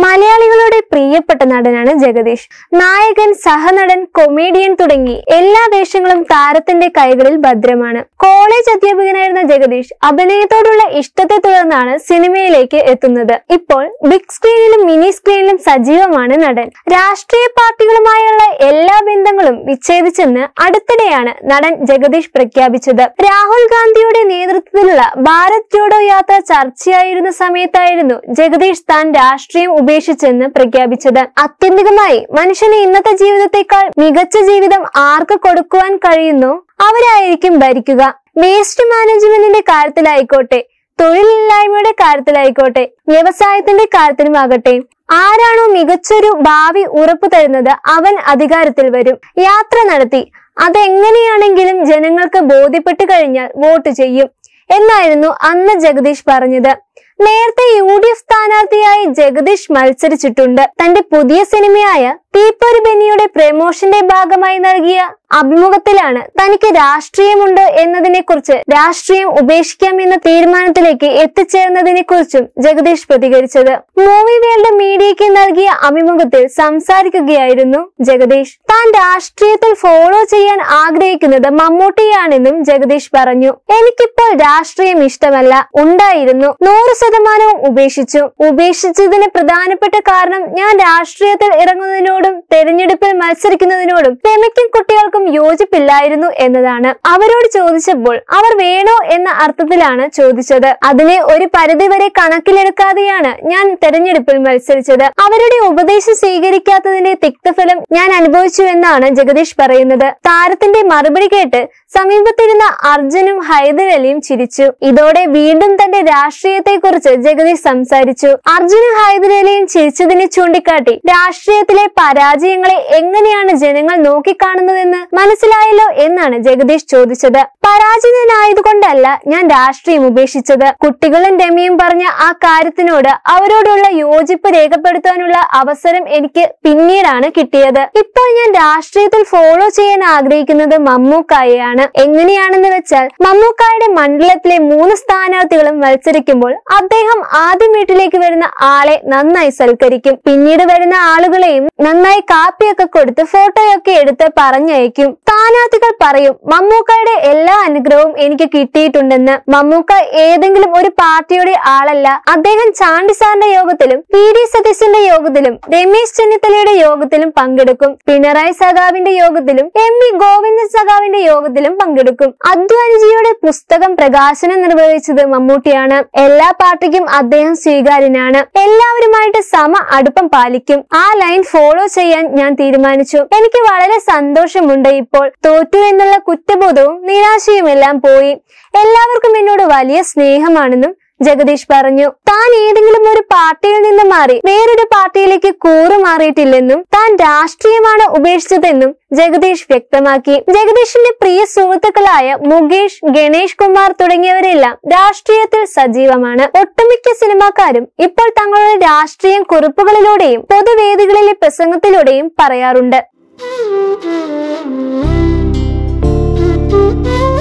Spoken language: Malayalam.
മലയാളികളുടെ പ്രിയപ്പെട്ട നടനാണ് ജഗദീഷ് നായകൻ സഹനടൻ കൊമേഡിയൻ തുടങ്ങി എല്ലാ വേഷങ്ങളും താരത്തിന്റെ കൈകളിൽ ഭദ്രമാണ് കോളേജ് അധ്യാപകനായിരുന്ന ജഗദീഷ് അഭിനയത്തോടുള്ള ഇഷ്ടത്തെ തുടർന്നാണ് സിനിമയിലേക്ക് എത്തുന്നത് ഇപ്പോൾ ബിഗ് സ്ക്രീനിലും മിനി സ്ക്രീനിലും സജീവമാണ് നടൻ രാഷ്ട്രീയ പാർട്ടികളുമായുള്ള എല്ലാ ബന്ധങ്ങളും വിച്ഛേദിച്ചെന്ന് അടുത്തിടെയാണ് നടൻ ജഗദീഷ് പ്രഖ്യാപിച്ചത് രാഹുൽ ഗാന്ധിയുടെ നേതൃത്വത്തിലുള്ള ഭാരത് ജോഡോ യാത്ര ചർച്ചയായിരുന്ന സമയത്തായിരുന്നു ജഗദീഷ് താൻ രാഷ്ട്രീയം ഉപേക്ഷിച്ചെന്ന് പ്രഖ്യാപിച്ചത് ആത്യന്തികമായി മനുഷ്യന് ഇന്നത്തെ ജീവിതത്തെക്കാൾ മികച്ച ജീവിതം ആർക്ക് കൊടുക്കുവാൻ കഴിയുന്നോ അവരായിരിക്കും ഭരിക്കുക വേസ്റ്റ് മാനേജ്മെന്റിന്റെ കാര്യത്തിലായിക്കോട്ടെ തൊഴിലില്ലായ്മയുടെ കാര്യത്തിലായിക്കോട്ടെ വ്യവസായത്തിന്റെ കാര്യത്തിലുമാകട്ടെ ആരാണോ മികച്ചൊരു ഭാവി ഉറപ്പു തരുന്നത് അവൻ അധികാരത്തിൽ വരും യാത്ര നടത്തി അതെങ്ങനെയാണെങ്കിലും ജനങ്ങൾക്ക് ബോധ്യപ്പെട്ടു കഴിഞ്ഞാൽ വോട്ട് ചെയ്യും എന്നായിരുന്നു അന്ന് ജഗദീഷ് പറഞ്ഞത് നേരത്തെ യു ഡി എഫ് സ്ഥാനാർത്ഥിയായി ജഗദീഷ് മത്സരിച്ചിട്ടുണ്ട് തന്റെ പുതിയ സിനിമയായ തീപ്പൊരി ബെന്നിയുടെ പ്രമോഷന്റെ ഭാഗമായി നൽകിയ അഭിമുഖത്തിലാണ് തനിക്ക് രാഷ്ട്രീയമുണ്ടോ എന്നതിനെ കുറിച്ച് രാഷ്ട്രീയം ഉപേക്ഷിക്കാം എന്ന തീരുമാനത്തിലേക്ക് എത്തിച്ചേർന്നതിനെ കുറിച്ചും ജഗദീഷ് പ്രതികരിച്ചത് മൂവി വേൾഡ് മീഡിയയ്ക്ക് നൽകിയ അഭിമുഖത്തിൽ സംസാരിക്കുകയായിരുന്നു ജഗദീഷ് താൻ രാഷ്ട്രീയത്തിൽ ഫോളോ ചെയ്യാൻ ആഗ്രഹിക്കുന്നത് മമ്മൂട്ടിയാണെന്നും ജഗദീഷ് പറഞ്ഞു എനിക്കിപ്പോൾ രാഷ്ട്രീയം ഇഷ്ടമല്ല ഉണ്ടായിരുന്നു നൂറ് ശതമാനവും ഉപേക്ഷിച്ചു ഉപേക്ഷിച്ചതിന് പ്രധാനപ്പെട്ട കാരണം ഞാൻ രാഷ്ട്രീയത്തിൽ ഇറങ്ങുന്നതിനോടും തെരഞ്ഞെടുപ്പിൽ മത്സരിക്കുന്നതിനോടും രമയ്ക്കും കുട്ടികൾക്കും യോജിപ്പില്ലായിരുന്നു എന്നതാണ് അവരോട് ചോദിച്ചപ്പോൾ അവർ വേണോ എന്ന അർത്ഥത്തിലാണ് ചോദിച്ചത് അതിനെ ഒരു പരിധിവരെ കണക്കിലെടുക്കാതെയാണ് ഞാൻ തെരഞ്ഞെടുപ്പിൽ മത്സരിച്ചത് അവരുടെ ഉപദേശം സ്വീകരിക്കാത്തതിന്റെ തിക്തഫലം ഞാൻ അനുഭവിച്ചു എന്നാണ് ജഗദീഷ് പറയുന്നത് താരത്തിന്റെ മറുപടി കേട്ട് സമീപത്തിരുന്ന അർജുനും ഹൈദരലിയും ചിരിച്ചു ഇതോടെ വീണ്ടും തന്റെ രാഷ്ട്രീയത്തെ കുറിച്ച് ജഗദീഷ് സംസാരിച്ചു അർജുനും ഹൈദരലിയും ചിരിച്ചതിനെ ചൂണ്ടിക്കാട്ടി രാഷ്ട്രീയത്തിലെ പരാജയങ്ങളെ എങ്ങനെയാണ് ജനങ്ങൾ നോക്കിക്കാണുന്നതെന്ന് മനസ്സിലായല്ലോ എന്നാണ് ജഗദീഷ് ചോദിച്ചത് പരാജിതനായതുകൊണ്ടല്ല ഞാൻ രാഷ്ട്രീയം ഉപേക്ഷിച്ചത് കുട്ടികളും രമയും പറഞ്ഞ ആ കാര്യത്തിനോട് അവരോടുള്ള യോജിപ്പ് രേഖപ്പെടുത്താനുള്ള അവസരം എനിക്ക് പിന്നീടാണ് കിട്ടിയത് ഇപ്പോൾ ഞാൻ രാഷ്ട്രീയത്തിൽ ഫോളോ ചെയ്യാൻ ആഗ്രഹിക്കുന്നത് മമ്മൂക്കായെയാണ് എങ്ങനെയാണെന്ന് വെച്ചാൽ മമ്മൂക്കായുടെ മണ്ഡലത്തിലെ മൂന്ന് സ്ഥാനാർത്ഥികളും മത്സരിക്കുമ്പോൾ അദ്ദേഹം ആദ്യം വീട്ടിലേക്ക് വരുന്ന ആളെ നന്നായി സൽക്കരിക്കും പിന്നീട് വരുന്ന ആളുകളെയും നന്നായി കാപ്പിയൊക്കെ കൊടുത്ത് ഫോട്ടോയൊക്കെ എടുത്ത് പറഞ്ഞയക്കും സ്ഥാനാർത്ഥികൾ പറയും മമ്മൂക്കയുടെ എല്ലാ അനുഗ്രഹവും എനിക്ക് കിട്ടിയിട്ടുണ്ടെന്ന് മമ്മൂക്ക ഏതെങ്കിലും ഒരു പാർട്ടിയുടെ ആളല്ല അദ്ദേഹം ചാണ്ടി സാറിന്റെ യോഗത്തിലും പി ഡി സതീശന്റെ യോഗത്തിലും രമേശ് ചെന്നിത്തലയുടെ യോഗത്തിലും പങ്കെടുക്കും പിണറായി സഖാവിന്റെ യോഗത്തിലും എം വി ഗോവിന്ദ സഖാവിന്റെ യോഗത്തിലും പങ്കെടുക്കും അദ്വാനിജിയുടെ പുസ്തകം പ്രകാശനം നിർവഹിച്ചത് മമ്മൂട്ടിയാണ് എല്ലാ പാർട്ടിക്കും അദ്ദേഹം സ്വീകാര്യനാണ് എല്ലാവരുമായിട്ട് സമ അടുപ്പം പാലിക്കും ആ ലൈൻ ഫോളോ ചെയ്യാൻ ഞാൻ തീരുമാനിച്ചു എനിക്ക് വളരെ സന്തോഷമുണ്ട് ഇപ്പോൾ തോറ്റു എന്നുള്ള കുറ്റബോധവും നിരാശയുമെല്ലാം പോയി എല്ലാവർക്കും എന്നോട് വലിയ സ്നേഹമാണെന്നും ജഗദീഷ് പറഞ്ഞു താൻ ഏതെങ്കിലും ഒരു പാർട്ടിയിൽ നിന്ന് മാറി വേറൊരു പാർട്ടിയിലേക്ക് കൂറുമാറിയിട്ടില്ലെന്നും താൻ രാഷ്ട്രീയമാണ് ഉപേക്ഷിച്ചതെന്നും ജഗദീഷ് വ്യക്തമാക്കി ജഗദീഷിന്റെ പ്രിയ സുഹൃത്തുക്കളായ മുകേഷ് ഗണേഷ് കുമാർ തുടങ്ങിയവരെല്ലാം രാഷ്ട്രീയത്തിൽ സജീവമാണ് ഒട്ടുമിക്ക സിനിമാക്കാരും ഇപ്പോൾ തങ്ങളുടെ രാഷ്ട്രീയം കുറിപ്പുകളിലൂടെയും പൊതുവേദികളിലെ പ്രസംഗത്തിലൂടെയും പറയാറുണ്ട്